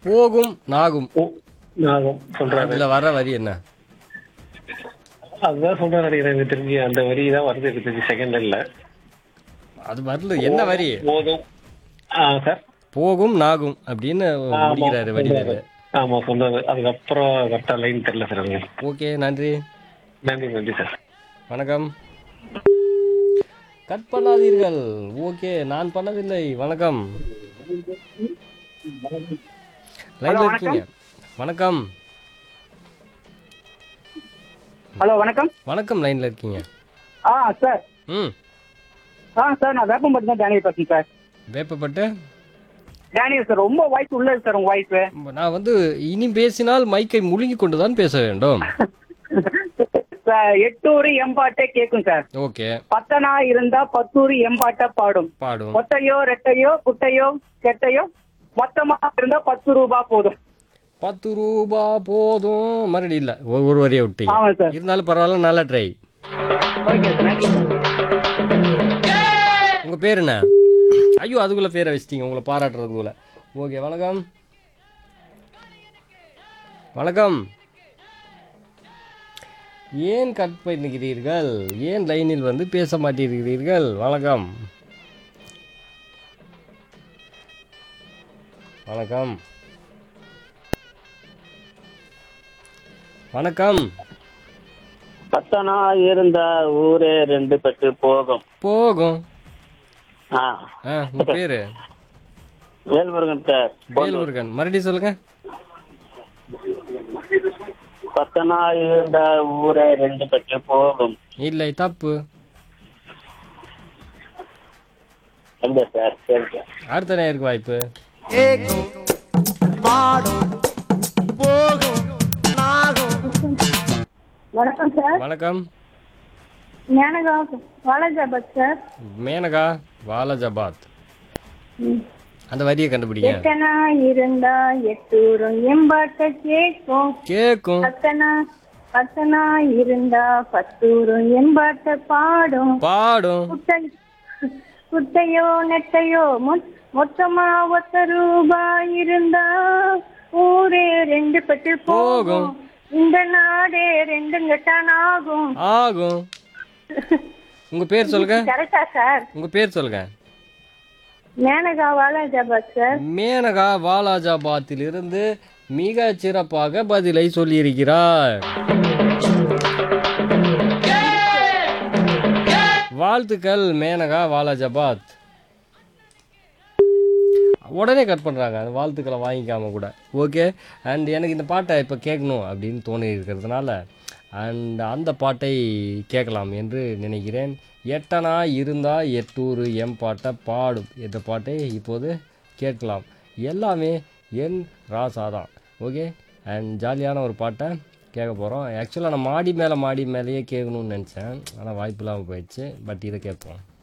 போகும் நாகும் ஓ நாகம் சொல்றாரு அதுல வர வரி என்ன அதுதான் சொல்றேன் நினைக்கிறேன் எனக்கு தெரிஞ்சு அந்த வரி தான் வருது எனக்கு தெரிஞ்சு செகண்ட் இல்ல அது வரல என்ன வரி போதும் ஆ சார் போகும் நாகும் அப்படின்னு முடிக்கிறாரு வடிவேலு ஆமா சொல்றாரு அதுக்கப்புறம் கரெக்டா லைன் தெரியல சார் எனக்கு ஓகே நன்றி நன்றி நன்றி சார் வணக்கம் கட் பண்ணாதீர்கள் ஓகே நான் பண்ணவில்லை வணக்கம் லைன்ல இருக்கீங்க வணக்கம் ஹலோ வணக்கம் வணக்கம் லைன்ல இருக்கீங்க ஆ சார் ம் ஆ சார் நான் வேப்பம்பட்டு தான் டேனியல் பேசுறேன் சார் வேப்பப்பட்டு டேனியல் சார் ரொம்ப வாய்ஸ் உள்ளது சார் உங்க வாய்ஸ் நான் வந்து இனி பேசினால் மைக்கை முழுங்கி கொண்டு தான் பேச வேண்டும் சார் எட்டூர் எம்பாட்டே கேட்கும் சார் ஓகே பத்தனா இருந்தா பத்தூர் எம்பாட்ட பாடும் பாடும் ஒத்தையோ ரெட்டையோ குட்டையோ கெட்டையோ மொத்தமா இருந்தா பத்து ரூபா போதும் பத்து ரூபா போதும் மறுபடியும் இல்லை ஒரு ஒரு வரியை விட்டீங்க ஆமா சார் இருந்தாலும் பரவாயில்ல நல்ல ட்ரை ஓகே சார் நன்றி சார் உங்க பேர் என்ன ஐயோ அதுக்குள்ள பேரை வச்சிட்டீங்க உங்களை பாராட்டுறதுக்குள்ள ஓகே வணக்கம் வணக்கம் ஏன் கட் பண்ணுகிறீர்கள் ஏன் லைனில் வந்து பேச மாட்டேங்கிறீர்கள் வணக்கம் வணக்கம் வணக்கம் பத்தனா இருந்த ஊரே ரெண்டு பெற்று போகும் போகும் ஆ ஆ உங்க பேரு வேல்முருகன் சார் வேல்முருகன் மறுபடியும் சொல்லுங்க பத்தனா இருந்த ஊரே ரெண்டு பெற்று போகும் இல்லை தப்பு இல்ல சார் சரி சார் அடுத்த நேருக்கு வாய்ப்பு வணக்கம் சார் வணக்கம் ஞானகா வாலாஜாபாத் சார் மேனகா வாலஜாபாத் அந்த வரியை கண்டுபிடிங்க எத்தனா இருந்தா எட்டூரும் எம்பாட்ட கேட்கும் கேக்கும் பத்தனா பத்தனா இருந்தா பத்தூரும் எம்பாட்ட பாடும் பாடும் குட்டை குட்டையோ நெட்டையோ மொ- மொத்தமா ஒத்த ரூபாய் இருந்தா ஊரே ரெண்டு பட்டு போகும் இந்த நாடே ரெண்டுங்கட்டான் ஆகும் ஆகும் உங்க பேர் சொல்லுங்க கரெக்டா சார் உங்க பேர் சொல்லுங்க மேனகா வாலாஜாபாத் சார் மேனகா வாலாஜாபாத்தில் இருந்து மிக சிறப்பாக பதிலை சொல்லியிருக்கிறார் வாழ்த்துக்கள் மேனகா வாலாஜாபாத் உடனே கட் பண்ணுறாங்க அந்த வாழ்த்துக்களை வாங்கிக்காம கூட ஓகே அண்ட் எனக்கு இந்த பாட்டை இப்போ கேட்கணும் அப்படின்னு தோணி இருக்கிறதுனால அண்ட் அந்த பாட்டை கேட்கலாம் என்று நினைக்கிறேன் எட்டனா இருந்தா எட்டூர் எம் பாட்டை பாடும் என்ற பாட்டை இப்போது கேட்கலாம் எல்லாமே என் ராசா தான் ஓகே அண்ட் ஜாலியான ஒரு பாட்டை கேட்க போகிறோம் ஆக்சுவலாக நான் மாடி மேலே மாடி மேலேயே கேட்கணும்னு நினச்சேன் ஆனால் வாய்ப்பு இல்லாமல் போயிடுச்சு பட் இதை கேட்போம்